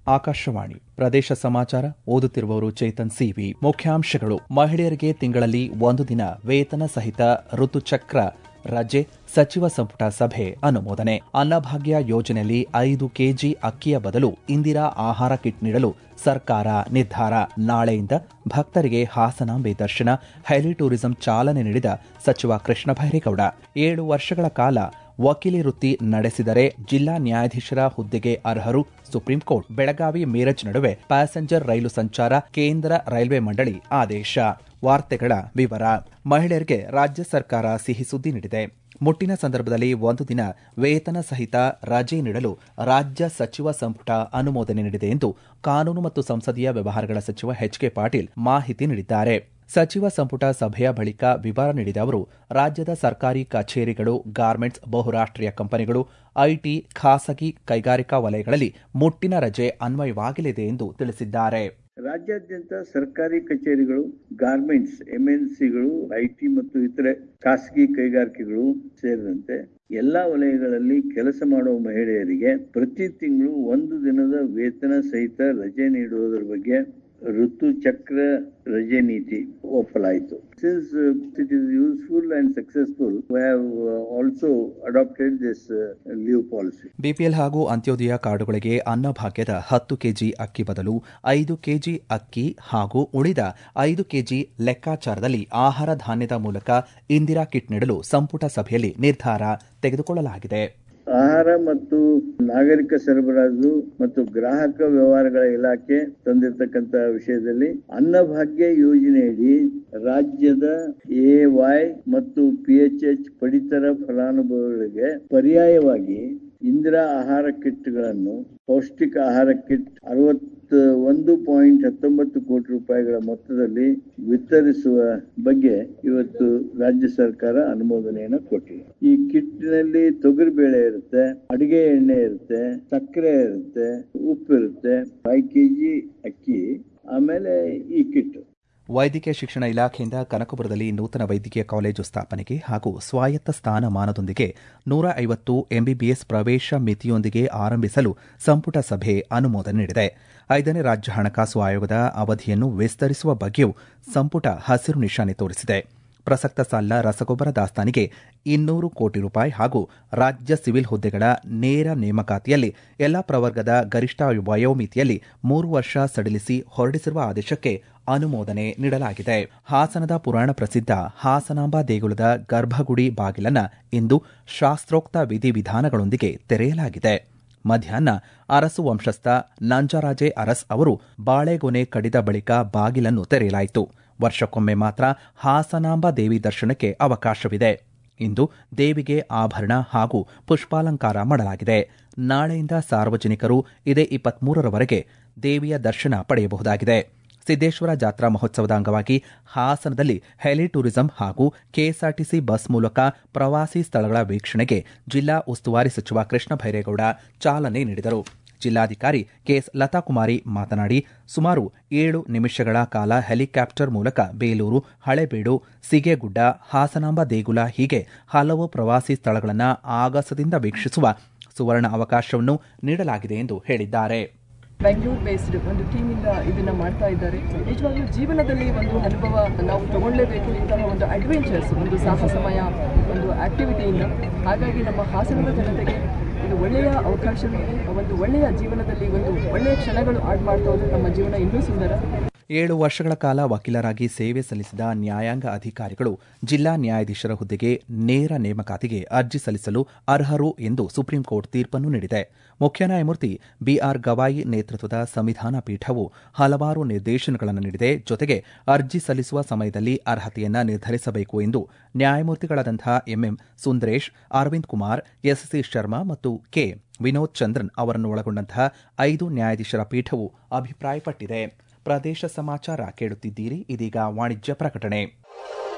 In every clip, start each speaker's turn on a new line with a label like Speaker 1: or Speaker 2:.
Speaker 1: ಆಕಾಶವಾಣಿ ಪ್ರದೇಶ ಸಮಾಚಾರ ಓದುತ್ತಿರುವವರು ಚೇತನ್ ಸಿವಿ ಮುಖ್ಯಾಂಶಗಳು ಮಹಿಳೆಯರಿಗೆ ತಿಂಗಳಲ್ಲಿ ಒಂದು ದಿನ ವೇತನ ಸಹಿತ ಋತುಚಕ್ರ ರಜೆ ಸಚಿವ ಸಂಪುಟ ಸಭೆ ಅನುಮೋದನೆ ಅನ್ನಭಾಗ್ಯ ಯೋಜನೆಯಲ್ಲಿ ಐದು ಕೆಜಿ ಅಕ್ಕಿಯ ಬದಲು ಇಂದಿರಾ ಆಹಾರ ಕಿಟ್ ನೀಡಲು ಸರ್ಕಾರ ನಿರ್ಧಾರ ನಾಳೆಯಿಂದ ಭಕ್ತರಿಗೆ ಹಾಸನಾಂಬೆ ದರ್ಶನ ಹೆಲಿ ಟೂರಿಸಂ ಚಾಲನೆ ನೀಡಿದ ಸಚಿವ ಕೃಷ್ಣ ಭೈರೇಗೌಡ ಏಳು ವರ್ಷಗಳ ಕಾಲ ವಕೀಲಿ ವೃತ್ತಿ ನಡೆಸಿದರೆ ಜಿಲ್ಲಾ ನ್ಯಾಯಾಧೀಶರ ಹುದ್ದೆಗೆ ಅರ್ಹರು ಸುಪ್ರೀಂ ಕೋರ್ಟ್ ಬೆಳಗಾವಿ ಮೀರಜ್ ನಡುವೆ ಪ್ಯಾಸೆಂಜರ್ ರೈಲು ಸಂಚಾರ ಕೇಂದ್ರ ರೈಲ್ವೆ ಮಂಡಳಿ ಆದೇಶ ವಾರ್ತೆಗಳ ವಿವರ ಮಹಿಳೆಯರಿಗೆ ರಾಜ್ಯ ಸರ್ಕಾರ ಸಿಹಿ ಸುದ್ದಿ ನೀಡಿದೆ ಮುಟ್ಟಿನ ಸಂದರ್ಭದಲ್ಲಿ ಒಂದು ದಿನ ವೇತನ ಸಹಿತ ರಜೆ ನೀಡಲು ರಾಜ್ಯ ಸಚಿವ ಸಂಪುಟ ಅನುಮೋದನೆ ನೀಡಿದೆ ಎಂದು ಕಾನೂನು ಮತ್ತು ಸಂಸದೀಯ ವ್ಯವಹಾರಗಳ ಸಚಿವ ಎಚ್ ಕೆ ಪಾಟೀಲ್ ಮಾಹಿತಿ ನೀಡಿದ್ದಾರೆ ಸಚಿವ ಸಂಪುಟ ಸಭೆಯ ಬಳಿಕ ವಿವರ ನೀಡಿದ ಅವರು ರಾಜ್ಯದ ಸರ್ಕಾರಿ ಕಚೇರಿಗಳು ಗಾರ್ಮೆಂಟ್ಸ್ ಬಹುರಾಷ್ಟೀಯ ಕಂಪನಿಗಳು ಐಟಿ ಖಾಸಗಿ ಕೈಗಾರಿಕಾ ವಲಯಗಳಲ್ಲಿ ಮುಟ್ಟಿನ ರಜೆ ಅನ್ವಯವಾಗಲಿದೆ ಎಂದು ತಿಳಿಸಿದ್ದಾರೆ
Speaker 2: ರಾಜ್ಯಾದ್ಯಂತ ಸರ್ಕಾರಿ ಕಚೇರಿಗಳು ಗಾರ್ಮೆಂಟ್ಸ್ ಎಂಎನ್ಸಿಗಳು ಐಟಿ ಮತ್ತು ಇತರೆ ಖಾಸಗಿ ಕೈಗಾರಿಕೆಗಳು ಸೇರಿದಂತೆ ಎಲ್ಲಾ ವಲಯಗಳಲ್ಲಿ ಕೆಲಸ ಮಾಡುವ ಮಹಿಳೆಯರಿಗೆ ಪ್ರತಿ ತಿಂಗಳು ಒಂದು ದಿನದ ವೇತನ ಸಹಿತ ರಜೆ ನೀಡುವುದರ ಬಗ್ಗೆ ಋತು ಚಕ್ರ ರಜೆ ನೀತಿ ಒಪ್ಪಲಾಯಿತು since it is useful and successful we have also adapted this leave policy
Speaker 1: BPL ಹಾಗೂ ಅಂತ್ಯೋದಯ ಕಾರ್ಡುಗಳಿಗೆ ಅನ್ನಭಾಗ್ಯದ ಹತ್ತು ಕೆಜಿ ಅಕ್ಕಿ ಬದಲು ಐದು ಕೆಜಿ ಅಕ್ಕಿ ಹಾಗೂ ಉಳಿದ ಐದು ಕೆಜಿ ಲೆಕ್ಕಾಚಾರದಲ್ಲಿ ಆಹಾರ ಧಾನ್ಯದ ಮೂಲಕ ಇಂದಿರಾ ಕಿಟ್ ನೀಡಲು ಸಂಪುಟ ಸಭೆಯಲ್ಲಿ ನಿರ್ಧಾರ ತೆಗೆದುಕೊಳ್ಳಲಾಗಿದೆ
Speaker 2: ಆಹಾರ ಮತ್ತು ನಾಗರಿಕ ಸರಬರಾಜು ಮತ್ತು ಗ್ರಾಹಕ ವ್ಯವಹಾರಗಳ ಇಲಾಖೆ ತಂದಿರತಕ್ಕಂತ ವಿಷಯದಲ್ಲಿ ಅನ್ನಭಾಗ್ಯ ಯೋಜನೆಯಡಿ ರಾಜ್ಯದ ಎ ವೈ ಮತ್ತು ಪಿಎಚ್ಎಚ್ ಪಡಿತರ ಫಲಾನುಭವಿಗಳಿಗೆ ಪರ್ಯಾಯವಾಗಿ ಇಂದಿರಾ ಆಹಾರ ಕಿಟ್ಗಳನ್ನು ಪೌಷ್ಟಿಕ ಆಹಾರ ಕಿಟ್ ಅರವತ್ತ ಒಂದು ಪಾಯಿಂಟ್ ಹತ್ತೊಂಬತ್ತು ಕೋಟಿ ರೂಪಾಯಿಗಳ ಮೊತ್ತದಲ್ಲಿ ವಿತರಿಸುವ ಬಗ್ಗೆ ಇವತ್ತು ರಾಜ್ಯ ಸರ್ಕಾರ ಅನುಮೋದನೆಯನ್ನು ಕೊಟ್ಟಿದೆ ಈ ಕಿಟ್ನಲ್ಲಿ ತೊಗರಿಬೇಳೆ ಇರುತ್ತೆ ಅಡಿಗೆ ಎಣ್ಣೆ ಇರುತ್ತೆ ಸಕ್ಕರೆ ಇರುತ್ತೆ ಉಪ್ಪು ಇರುತ್ತೆ ಫೈವ್ ಕೆಜಿ ಅಕ್ಕಿ ಆಮೇಲೆ ಈ ಕಿಟ್
Speaker 1: ವೈದ್ಯಕೀಯ ಶಿಕ್ಷಣ ಇಲಾಖೆಯಿಂದ ಕನಕಪುರದಲ್ಲಿ ನೂತನ ವೈದ್ಯಕೀಯ ಕಾಲೇಜು ಸ್ಥಾಪನೆಗೆ ಹಾಗೂ ಸ್ವಾಯತ್ತ ಸ್ಥಾನಮಾನದೊಂದಿಗೆ ನೂರ ಐವತ್ತು ಎಂಬಿಬಿಎಸ್ ಪ್ರವೇಶ ಮಿತಿಯೊಂದಿಗೆ ಆರಂಭಿಸಲು ಸಂಪುಟ ಸಭೆ ಅನುಮೋದನೆ ನೀಡಿದೆ ಐದನೇ ರಾಜ್ಯ ಹಣಕಾಸು ಆಯೋಗದ ಅವಧಿಯನ್ನು ವಿಸ್ತರಿಸುವ ಬಗ್ಗೆಯೂ ಸಂಪುಟ ಹಸಿರು ನಿಶಾನೆ ತೋರಿಸಿದೆ ಪ್ರಸಕ್ತ ಸಾಲಿನ ರಸಗೊಬ್ಬರ ದಾಸ್ತಾನಿಗೆ ಇನ್ನೂರು ಕೋಟಿ ರೂಪಾಯಿ ಹಾಗೂ ರಾಜ್ಯ ಸಿವಿಲ್ ಹುದ್ದೆಗಳ ನೇರ ನೇಮಕಾತಿಯಲ್ಲಿ ಎಲ್ಲಾ ಪ್ರವರ್ಗದ ಗರಿಷ್ಠ ವಯೋಮಿತಿಯಲ್ಲಿ ಮೂರು ವರ್ಷ ಸಡಿಲಿಸಿ ಹೊರಡಿಸಿರುವ ಆದೇಶಕ್ಕೆ ಅನುಮೋದನೆ ನೀಡಲಾಗಿದೆ ಹಾಸನದ ಪುರಾಣ ಪ್ರಸಿದ್ಧ ಹಾಸನಾಂಬ ದೇಗುಲದ ಗರ್ಭಗುಡಿ ಬಾಗಿಲನ್ನ ಇಂದು ಶಾಸ್ತ್ರೋಕ್ತ ವಿಧಿವಿಧಾನಗಳೊಂದಿಗೆ ತೆರೆಯಲಾಗಿದೆ ಮಧ್ಯಾಹ್ನ ಅರಸು ವಂಶಸ್ಥ ನಂಜರಾಜೆ ಅರಸ್ ಅವರು ಬಾಳೆಗೊನೆ ಕಡಿದ ಬಳಿಕ ಬಾಗಿಲನ್ನು ತೆರೆಯಲಾಯಿತು ವರ್ಷಕ್ಕೊಮ್ಮೆ ಮಾತ್ರ ಹಾಸನಾಂಬ ದೇವಿ ದರ್ಶನಕ್ಕೆ ಅವಕಾಶವಿದೆ ಇಂದು ದೇವಿಗೆ ಆಭರಣ ಹಾಗೂ ಪುಷ್ಪಾಲಂಕಾರ ಮಾಡಲಾಗಿದೆ ನಾಳೆಯಿಂದ ಸಾರ್ವಜನಿಕರು ಇದೇ ಇಪ್ಪತ್ಮೂರರವರೆಗೆ ದೇವಿಯ ದರ್ಶನ ಪಡೆಯಬಹುದಾಗಿದೆ ಸಿದ್ದೇಶ್ವರ ಜಾತ್ರಾ ಮಹೋತ್ಸವದ ಅಂಗವಾಗಿ ಹಾಸನದಲ್ಲಿ ಹೆಲಿ ಟೂರಿಸಂ ಹಾಗೂ ಕೆಎಸ್ಆರ್ಟಿಸಿ ಬಸ್ ಮೂಲಕ ಪ್ರವಾಸಿ ಸ್ಥಳಗಳ ವೀಕ್ಷಣೆಗೆ ಜಿಲ್ಲಾ ಉಸ್ತುವಾರಿ ಸಚಿವ ಕೃಷ್ಣ ಭೈರೇಗೌಡ ಚಾಲನೆ ನೀಡಿದರು ಜಿಲ್ಲಾಧಿಕಾರಿ ಕೆಎಸ್ ಲತಾಕುಮಾರಿ ಮಾತನಾಡಿ ಸುಮಾರು ಏಳು ನಿಮಿಷಗಳ ಕಾಲ ಹೆಲಿಕಾಪ್ಟರ್ ಮೂಲಕ ಬೇಲೂರು ಹಳೆಬೀಡು ಸಿಗೇಗುಡ್ಡ ಹಾಸನಾಂಬ ದೇಗುಲ ಹೀಗೆ ಹಲವು ಪ್ರವಾಸಿ ಸ್ಥಳಗಳನ್ನು ಆಗಸದಿಂದ ವೀಕ್ಷಿಸುವ ಸುವರ್ಣ ಅವಕಾಶವನ್ನು ನೀಡಲಾಗಿದೆ ಎಂದು ಹೇಳಿದ್ದಾರೆ
Speaker 3: ಬೆಂಗಳೂರು ಬೇಸ್ಡ್ ಒಂದು ಟೀಮಿಂದ ಇದನ್ನ ಮಾಡ್ತಾ ಇದ್ದಾರೆ ನಿಜವಾಗ್ಲೂ ಜೀವನದಲ್ಲಿ ಒಂದು ಅನುಭವ ನಾವು ತಗೊಳ್ಳೇಬೇಕು ಇಂತಹ ಒಂದು ಅಡ್ವೆಂಚರ್ಸ್ ಒಂದು ಸಾಹಸಮಯ ಒಂದು ಆಕ್ಟಿವಿಟಿಯಿಂದ ಹಾಗಾಗಿ ನಮ್ಮ ಹಾಸನದ ಜನತೆಗೆ ಇದು ಒಳ್ಳೆಯ ಅವಕಾಶವಿದೆ ಒಂದು ಒಳ್ಳೆಯ ಜೀವನದಲ್ಲಿ ಒಂದು ಒಳ್ಳೆಯ ಕ್ಷಣಗಳು ಆಡ್ ಮಾಡ್ತಾ ಹೋದ್ರೆ ನಮ್ಮ ಜೀವನ ಇನ್ನೂ ಸುಂದರ
Speaker 1: ಏಳು ವರ್ಷಗಳ ಕಾಲ ವಕೀಲರಾಗಿ ಸೇವೆ ಸಲ್ಲಿಸಿದ ನ್ಯಾಯಾಂಗ ಅಧಿಕಾರಿಗಳು ಜಿಲ್ಲಾ ನ್ಯಾಯಾಧೀಶರ ಹುದ್ದೆಗೆ ನೇರ ನೇಮಕಾತಿಗೆ ಅರ್ಜಿ ಸಲ್ಲಿಸಲು ಅರ್ಹರು ಎಂದು ಸುಪ್ರೀಂ ಕೋರ್ಟ್ ತೀರ್ಪನ್ನು ನೀಡಿದೆ ಮುಖ್ಯ ನ್ಯಾಯಮೂರ್ತಿ ಬಿಆರ್ ಗವಾಯಿ ನೇತೃತ್ವದ ಸಂವಿಧಾನ ಪೀಠವು ಹಲವಾರು ನಿರ್ದೇಶನಗಳನ್ನು ನೀಡಿದೆ ಜೊತೆಗೆ ಅರ್ಜಿ ಸಲ್ಲಿಸುವ ಸಮಯದಲ್ಲಿ ಅರ್ಹತೆಯನ್ನ ನಿರ್ಧರಿಸಬೇಕು ಎಂದು ನ್ಯಾಯಮೂರ್ತಿಗಳಾದಂತಹ ಎಂಎಂ ಸುಂದರೇಶ್ ಅರವಿಂದ್ ಕುಮಾರ್ ಎಸ್ಸಿ ಶರ್ಮಾ ಮತ್ತು ಕೆ ವಿನೋದ್ ಚಂದ್ರನ್ ಅವರನ್ನು ಒಳಗೊಂಡಂತಹ ಐದು ನ್ಯಾಯಾಧೀಶರ ಪೀಠವು ಅಭಿಪ್ರಾಯಪಟ್ಟಿದೆ ಪ್ರದೇಶ ಸಮಾಚಾರ ಕೇಳುತ್ತಿದ್ದೀರಿ ಇದೀಗ ವಾಣಿಜ್ಯ ಪ್ರಕಟಣೆ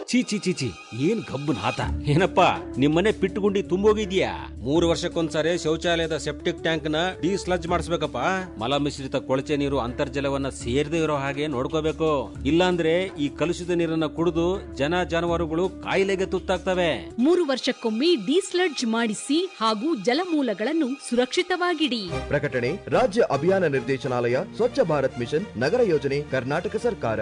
Speaker 4: ಚೀ ಚಿ ಚಿ ಚಿ ಏನ್ ಗಬ್ಬನ್ ಹಾತ ಏನಪ್ಪಾ ನಿಮ್ಮನೆ ಪಿಟ್ಟುಗುಂಡಿ ತುಂಬೋಗಿದ್ಯಾ ಮೂರು ವರ್ಷಕ್ಕೊಂದ್ಸರಿ ಶೌಚಾಲಯದ ಸೆಪ್ಟಿಕ್ ಟ್ಯಾಂಕ್ ನ ಡಿಸ್ಲಜ್ ಮಾಡಿಸ್ಬೇಕಪ್ಪ ಮಲ ಮಿಶ್ರಿತ ಕೊಳಚೆ ನೀರು ಅಂತರ್ಜಲವನ್ನ ಸೇರದೇ ಇರೋ ಹಾಗೆ ನೋಡ್ಕೋಬೇಕು ಇಲ್ಲಾಂದ್ರೆ ಈ ಕಲುಷಿತ ನೀರನ್ನ ಕುಡಿದು ಜನ ಜಾನುವಾರುಗಳು ಕಾಯಿಲೆಗೆ ತುತ್ತಾಗ್ತವೆ
Speaker 5: ಮೂರು ವರ್ಷಕ್ಕೊಮ್ಮೆ ಡಿಸ್ಲಡ್ಜ್ ಮಾಡಿಸಿ ಹಾಗೂ ಜಲಮೂಲಗಳನ್ನು ಸುರಕ್ಷಿತವಾಗಿಡಿ
Speaker 6: ಪ್ರಕಟಣೆ ರಾಜ್ಯ ಅಭಿಯಾನ ನಿರ್ದೇಶನಾಲಯ ಸ್ವಚ್ಛ ಭಾರತ್ ಮಿಷನ್ ನಗರ ಯೋಜನೆ ಕರ್ನಾಟಕ ಸರ್ಕಾರ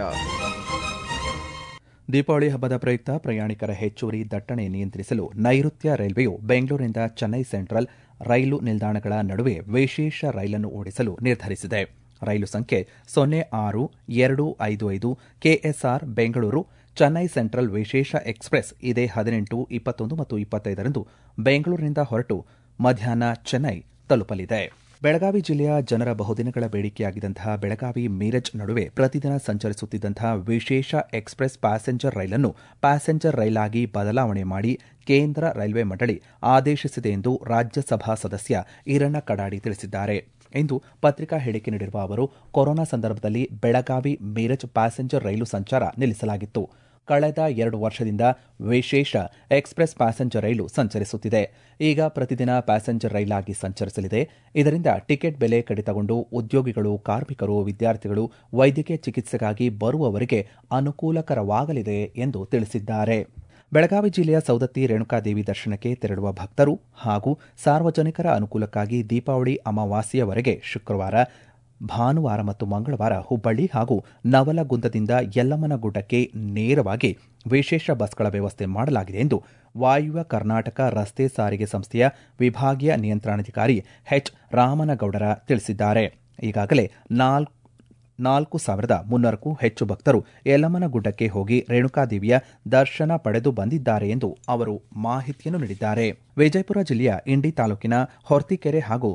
Speaker 1: ದೀಪಾವಳಿ ಹಬ್ಬದ ಪ್ರಯುಕ್ತ ಪ್ರಯಾಣಿಕರ ಹೆಚ್ಚುವರಿ ದಟ್ಟಣೆ ನಿಯಂತ್ರಿಸಲು ನೈಋತ್ಯ ರೈಲ್ವೆಯು ಬೆಂಗಳೂರಿನಿಂದ ಚೆನ್ನೈ ಸೆಂಟ್ರಲ್ ರೈಲು ನಿಲ್ದಾಣಗಳ ನಡುವೆ ವಿಶೇಷ ರೈಲನ್ನು ಓಡಿಸಲು ನಿರ್ಧರಿಸಿದೆ ರೈಲು ಸಂಖ್ಯೆ ಸೊನ್ನೆ ಆರು ಎರಡು ಐದು ಐದು ಕೆಎಸ್ಆರ್ ಬೆಂಗಳೂರು ಚೆನ್ನೈ ಸೆಂಟ್ರಲ್ ವಿಶೇಷ ಎಕ್ಸ್ಪ್ರೆಸ್ ಇದೇ ಹದಿನೆಂಟು ಇಪ್ಪತ್ತೊಂದು ಮತ್ತು ಇಪ್ಪತ್ತೈದರಂದು ಬೆಂಗಳೂರಿನಿಂದ ಹೊರಟು ಮಧ್ಯಾಹ್ನ ಚೆನ್ನೈ ತಲುಪಲಿದೆ ಬೆಳಗಾವಿ ಜಿಲ್ಲೆಯ ಜನರ ಬಹುದಿನಗಳ ಬೇಡಿಕೆಯಾಗಿದ್ದಂತಹ ಬೆಳಗಾವಿ ಮೀರಜ್ ನಡುವೆ ಪ್ರತಿದಿನ ಸಂಚರಿಸುತ್ತಿದ್ದಂತಹ ವಿಶೇಷ ಎಕ್ಸ್ಪ್ರೆಸ್ ಪ್ಯಾಸೆಂಜರ್ ರೈಲನ್ನು ಪ್ಯಾಸೆಂಜರ್ ರೈಲಾಗಿ ಬದಲಾವಣೆ ಮಾಡಿ ಕೇಂದ್ರ ರೈಲ್ವೆ ಮಂಡಳಿ ಆದೇಶಿಸಿದೆ ಎಂದು ರಾಜ್ಯಸಭಾ ಸದಸ್ಯ ಈರಣ್ಣ ಕಡಾಡಿ ತಿಳಿಸಿದ್ದಾರೆ ಇಂದು ಪತ್ರಿಕಾ ಹೇಳಿಕೆ ನೀಡಿರುವ ಅವರು ಕೊರೋನಾ ಸಂದರ್ಭದಲ್ಲಿ ಬೆಳಗಾವಿ ಮೀರಜ್ ಪ್ಯಾಸೆಂಜರ್ ರೈಲು ಸಂಚಾರ ನಿಲ್ಲಿಸಲಾಗಿತ್ತು ಕಳೆದ ಎರಡು ವರ್ಷದಿಂದ ವಿಶೇಷ ಎಕ್ಸ್ಪ್ರೆಸ್ ಪ್ಯಾಸೆಂಜರ್ ರೈಲು ಸಂಚರಿಸುತ್ತಿದೆ ಈಗ ಪ್ರತಿದಿನ ಪ್ಯಾಸೆಂಜರ್ ರೈಲಾಗಿ ಸಂಚರಿಸಲಿದೆ ಇದರಿಂದ ಟಿಕೆಟ್ ಬೆಲೆ ಕಡಿತಗೊಂಡು ಉದ್ಯೋಗಿಗಳು ಕಾರ್ಮಿಕರು ವಿದ್ಯಾರ್ಥಿಗಳು ವೈದ್ಯಕೀಯ ಚಿಕಿತ್ಸೆಗಾಗಿ ಬರುವವರಿಗೆ ಅನುಕೂಲಕರವಾಗಲಿದೆ ಎಂದು ತಿಳಿಸಿದ್ದಾರೆ ಬೆಳಗಾವಿ ಜಿಲ್ಲೆಯ ಸೌದತ್ತಿ ರೇಣುಕಾದೇವಿ ದರ್ಶನಕ್ಕೆ ತೆರಳುವ ಭಕ್ತರು ಹಾಗೂ ಸಾರ್ವಜನಿಕರ ಅನುಕೂಲಕ್ಕಾಗಿ ದೀಪಾವಳಿ ಅಮಾವಾಸ್ಯೆಯವರೆಗೆ ಶುಕ್ರವಾರ ಭಾನುವಾರ ಮತ್ತು ಮಂಗಳವಾರ ಹುಬ್ಬಳ್ಳಿ ಹಾಗೂ ನವಲಗುಂದದಿಂದ ಯಲ್ಲಮ್ಮನಗುಡ್ಡಕ್ಕೆ ನೇರವಾಗಿ ವಿಶೇಷ ಬಸ್ಗಳ ವ್ಯವಸ್ಥೆ ಮಾಡಲಾಗಿದೆ ಎಂದು ವಾಯುವ್ಯ ಕರ್ನಾಟಕ ರಸ್ತೆ ಸಾರಿಗೆ ಸಂಸ್ಥೆಯ ವಿಭಾಗೀಯ ನಿಯಂತ್ರಣಾಧಿಕಾರಿ ಎಚ್ ರಾಮನಗೌಡರ ತಿಳಿಸಿದ್ದಾರೆ ಈಗಾಗಲೇ ನಾಲ್ಕು ನಾಲ್ಕು ಸಾವಿರದ ಮುನ್ನೂರಕ್ಕೂ ಹೆಚ್ಚು ಭಕ್ತರು ಯಲ್ಲಮ್ಮನಗುಡ್ಡಕ್ಕೆ ಹೋಗಿ ರೇಣುಕಾದೇವಿಯ ದರ್ಶನ ಪಡೆದು ಬಂದಿದ್ದಾರೆ ಎಂದು ಅವರು ಮಾಹಿತಿಯನ್ನು ನೀಡಿದ್ದಾರೆ ವಿಜಯಪುರ ಜಿಲ್ಲೆಯ ಇಂಡಿ ತಾಲೂಕಿನ ಹೊರ್ತಿಕೆರೆ ಹಾಗೂ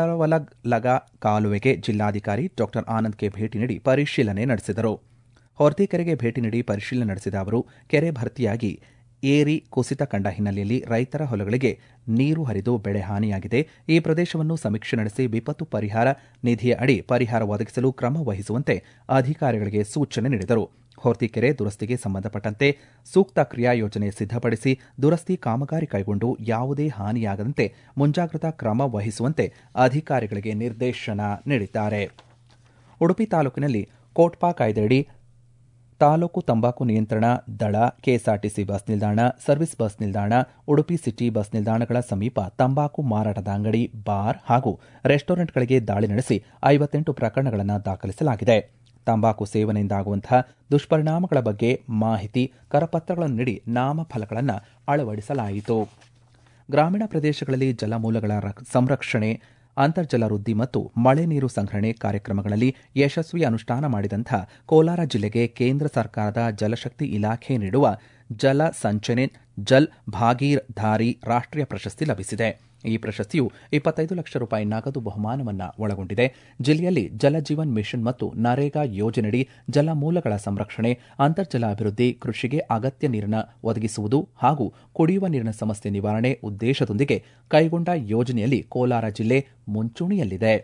Speaker 1: ತಡವಲಗ ಕಾಲುವೆಗೆ ಜಿಲ್ಲಾಧಿಕಾರಿ ಡಾ ಆನಂದ್ ಕೆ ಭೇಟಿ ನೀಡಿ ಪರಿಶೀಲನೆ ನಡೆಸಿದರು ಹೊರ್ತಿಕೆರೆಗೆ ಭೇಟಿ ನೀಡಿ ಪರಿಶೀಲನೆ ನಡೆಸಿದ ಅವರು ಕೆರೆ ಭರ್ತಿಯಾಗಿ ಏರಿ ಕುಸಿತ ಕಂಡ ಹಿನ್ನೆಲೆಯಲ್ಲಿ ರೈತರ ಹೊಲಗಳಿಗೆ ನೀರು ಹರಿದು ಬೆಳೆ ಹಾನಿಯಾಗಿದೆ ಈ ಪ್ರದೇಶವನ್ನು ಸಮೀಕ್ಷೆ ನಡೆಸಿ ವಿಪತ್ತು ಪರಿಹಾರ ನಿಧಿಯ ಅಡಿ ಪರಿಹಾರ ಒದಗಿಸಲು ಕ್ರಮ ವಹಿಸುವಂತೆ ಅಧಿಕಾರಿಗಳಿಗೆ ಸೂಚನೆ ನೀಡಿದರು ಹೊರ್ತಿಕೆರೆ ದುರಸ್ತಿಗೆ ಸಂಬಂಧಪಟ್ಟಂತೆ ಸೂಕ್ತ ಕ್ರಿಯಾ ಯೋಜನೆ ಸಿದ್ಧಪಡಿಸಿ ದುರಸ್ತಿ ಕಾಮಗಾರಿ ಕೈಗೊಂಡು ಯಾವುದೇ ಹಾನಿಯಾಗದಂತೆ ಮುಂಜಾಗ್ರತಾ ಕ್ರಮ ವಹಿಸುವಂತೆ ಅಧಿಕಾರಿಗಳಿಗೆ ನಿರ್ದೇಶನ ನೀಡಿದ್ದಾರೆ ಉಡುಪಿ ತಾಲೂಕಿನಲ್ಲಿ ಕೋಟ್ಪಾ ಕಾಯ್ದೆಯಡಿ ತಾಲೂಕು ತಂಬಾಕು ನಿಯಂತ್ರಣ ದಳ ಕೆಎಸ್ಆರ್ಟಿಸಿ ಬಸ್ ನಿಲ್ದಾಣ ಸರ್ವಿಸ್ ಬಸ್ ನಿಲ್ದಾಣ ಉಡುಪಿ ಸಿಟಿ ಬಸ್ ನಿಲ್ದಾಣಗಳ ಸಮೀಪ ತಂಬಾಕು ಮಾರಾಟದ ಅಂಗಡಿ ಬಾರ್ ಹಾಗೂ ರೆಸ್ಟೋರೆಂಟ್ಗಳಿಗೆ ದಾಳಿ ನಡೆಸಿ ಐವತ್ತೆಂಟು ಪ್ರಕರಣಗಳನ್ನು ದಾಖಲಿಸಲಾಗಿದೆ ತಂಬಾಕು ಸೇವನೆಯಿಂದಾಗುವಂತಹ ದುಷ್ಪರಿಣಾಮಗಳ ಬಗ್ಗೆ ಮಾಹಿತಿ ಕರಪತ್ರಗಳನ್ನು ನೀಡಿ ನಾಮಫಲಕಗಳನ್ನು ಅಳವಡಿಸಲಾಯಿತು ಗ್ರಾಮೀಣ ಪ್ರದೇಶಗಳಲ್ಲಿ ಜಲಮೂಲಗಳ ಸಂರಕ್ಷಣೆ ಅಂತರ್ಜಲ ವೃದ್ಧಿ ಮತ್ತು ಮಳೆ ನೀರು ಸಂಗ್ರಹಣೆ ಕಾರ್ಯಕ್ರಮಗಳಲ್ಲಿ ಯಶಸ್ವಿ ಅನುಷ್ಠಾನ ಮಾಡಿದಂಥ ಕೋಲಾರ ಜಿಲ್ಲೆಗೆ ಕೇಂದ್ರ ಸರ್ಕಾರದ ಜಲಶಕ್ತಿ ಇಲಾಖೆ ನೀಡುವ ಜಲ ಸಂಚನೆ ಜಲ್ ಭಾಗೀಧಾರಿ ರಾಷ್ಟ್ರೀಯ ಪ್ರಶಸ್ತಿ ಲಭಿಸಿದೆ ಈ ಪ್ರಶಸ್ತಿಯು ಇಪ್ಪತ್ತೈದು ಲಕ್ಷ ರೂಪಾಯಿ ನಗದು ಬಹುಮಾನವನ್ನು ಒಳಗೊಂಡಿದೆ ಜಿಲ್ಲೆಯಲ್ಲಿ ಜಲಜೀವನ್ ಮಿಷನ್ ಮತ್ತು ನರೇಗಾ ಯೋಜನೆಯಡಿ ಜಲಮೂಲಗಳ ಸಂರಕ್ಷಣೆ ಅಂತರ್ಜಲ ಅಭಿವೃದ್ಧಿ ಕೃಷಿಗೆ ಅಗತ್ಯ ನೀರನ್ನು ಒದಗಿಸುವುದು ಹಾಗೂ ಕುಡಿಯುವ ನೀರಿನ ಸಮಸ್ಯೆ ನಿವಾರಣೆ ಉದ್ದೇಶದೊಂದಿಗೆ ಕೈಗೊಂಡ ಯೋಜನೆಯಲ್ಲಿ ಕೋಲಾರ ಜಿಲ್ಲೆ ಮುಂಚೂಣಿಯಲ್ಲಿದೆ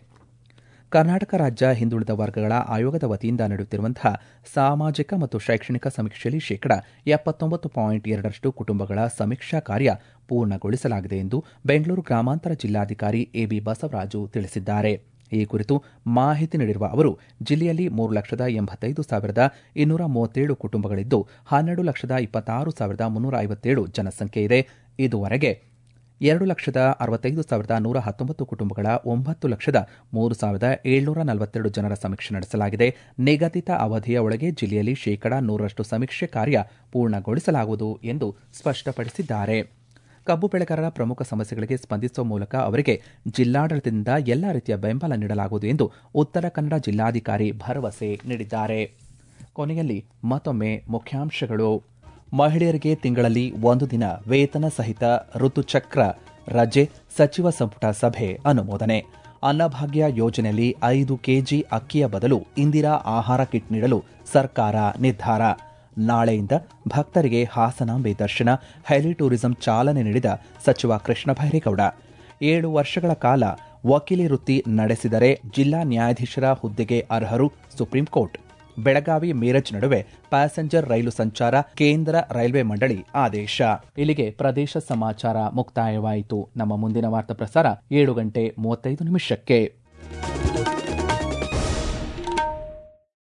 Speaker 1: ಕರ್ನಾಟಕ ರಾಜ್ಯ ಹಿಂದುಳಿದ ವರ್ಗಗಳ ಆಯೋಗದ ವತಿಯಿಂದ ನಡೆಯುತ್ತಿರುವಂತಹ ಸಾಮಾಜಿಕ ಮತ್ತು ಶೈಕ್ಷಣಿಕ ಸಮೀಕ್ಷೆಯಲ್ಲಿ ಶೇಕಡ ಎಪ್ಪತ್ತೊಂಬತ್ತು ಪಾಯಿಂಟ್ ಎರಡರಷ್ಟು ಕುಟುಂಬಗಳ ಸಮೀಕ್ಷಾ ಕಾರ್ಯ ಪೂರ್ಣಗೊಳಿಸಲಾಗಿದೆ ಎಂದು ಬೆಂಗಳೂರು ಗ್ರಾಮಾಂತರ ಜಿಲ್ಲಾಧಿಕಾರಿ ಎಬಿ ಬಸವರಾಜು ತಿಳಿಸಿದ್ದಾರೆ ಈ ಕುರಿತು ಮಾಹಿತಿ ನೀಡಿರುವ ಅವರು ಜಿಲ್ಲೆಯಲ್ಲಿ ಮೂರು ಲಕ್ಷದ ಎಂಬತ್ತೈದು ಸಾವಿರದ ಇನ್ನೂರ ಮೂವತ್ತೇಳು ಕುಟುಂಬಗಳಿದ್ದು ಹನ್ನೆರಡು ಲಕ್ಷದ ಇಪ್ಪತ್ತಾರು ಸಾವಿರದ ಮುನ್ನೂರ ಐವತ್ತೇಳು ಜನಸಂಖ್ಯೆ ಇದೆ ಇದುವರೆಗೆ ಎರಡು ಲಕ್ಷದ ಅರವತ್ತೈದು ಸಾವಿರದ ನೂರ ಹತ್ತೊಂಬತ್ತು ಕುಟುಂಬಗಳ ಒಂಬತ್ತು ಲಕ್ಷದ ಮೂರು ಸಾವಿರದ ಏಳ್ನೂರ ನಲವತ್ತೆರಡು ಜನರ ಸಮೀಕ್ಷೆ ನಡೆಸಲಾಗಿದೆ ನಿಗದಿತ ಅವಧಿಯ ಒಳಗೆ ಜಿಲ್ಲೆಯಲ್ಲಿ ಶೇಕಡಾ ನೂರರಷ್ಟು ಸಮೀಕ್ಷೆ ಕಾರ್ಯ ಪೂರ್ಣಗೊಳಿಸಲಾಗುವುದು ಎಂದು ಸ್ಪಷ್ಟಪಡಿಸಿದ್ದಾರೆ ಕಬ್ಬು ಬೆಳೆಗಾರರ ಪ್ರಮುಖ ಸಮಸ್ಯೆಗಳಿಗೆ ಸ್ಪಂದಿಸುವ ಮೂಲಕ ಅವರಿಗೆ ಜಿಲ್ಲಾಡಳಿತದಿಂದ ಎಲ್ಲಾ ರೀತಿಯ ಬೆಂಬಲ ನೀಡಲಾಗುವುದು ಎಂದು ಉತ್ತರ ಕನ್ನಡ ಜಿಲ್ಲಾಧಿಕಾರಿ ಭರವಸೆ ನೀಡಿದ್ದಾರೆ ಕೊನೆಯಲ್ಲಿ ಮತ್ತೊಮ್ಮೆ ಮುಖ್ಯಾಂಶಗಳು ಮಹಿಳೆಯರಿಗೆ ತಿಂಗಳಲ್ಲಿ ಒಂದು ದಿನ ವೇತನ ಸಹಿತ ಋತುಚಕ್ರ ರಜೆ ಸಚಿವ ಸಂಪುಟ ಸಭೆ ಅನುಮೋದನೆ ಅನ್ನಭಾಗ್ಯ ಯೋಜನೆಯಲ್ಲಿ ಐದು ಕೆಜಿ ಅಕ್ಕಿಯ ಬದಲು ಇಂದಿರಾ ಆಹಾರ ಕಿಟ್ ನೀಡಲು ಸರ್ಕಾರ ನಿರ್ಧಾರ ನಾಳೆಯಿಂದ ಭಕ್ತರಿಗೆ ಹಾಸನಾಂಬೆ ದರ್ಶನ ಹೆಲಿ ಟೂರಿಸಂ ಚಾಲನೆ ನೀಡಿದ ಸಚಿವ ಕೃಷ್ಣ ಭೈರೇಗೌಡ ಏಳು ವರ್ಷಗಳ ಕಾಲ ವಕೀಲಿ ವೃತ್ತಿ ನಡೆಸಿದರೆ ಜಿಲ್ಲಾ ನ್ಯಾಯಾಧೀಶರ ಹುದ್ದೆಗೆ ಅರ್ಹರು ಸುಪ್ರೀಂ ಕೋರ್ಟ್ ಬೆಳಗಾವಿ ಮೀರಜ್ ನಡುವೆ ಪ್ಯಾಸೆಂಜರ್ ರೈಲು ಸಂಚಾರ ಕೇಂದ್ರ ರೈಲ್ವೆ ಮಂಡಳಿ ಆದೇಶ ಇಲ್ಲಿಗೆ ಪ್ರದೇಶ ಸಮಾಚಾರ ಮುಕ್ತಾಯವಾಯಿತು ನಮ್ಮ ಮುಂದಿನ ವಾರ್ತಾ ಪ್ರಸಾರ ಏಳು ಗಂಟೆ ಮೂವತ್ತೈದು ನಿಮಿಷಕ್ಕೆ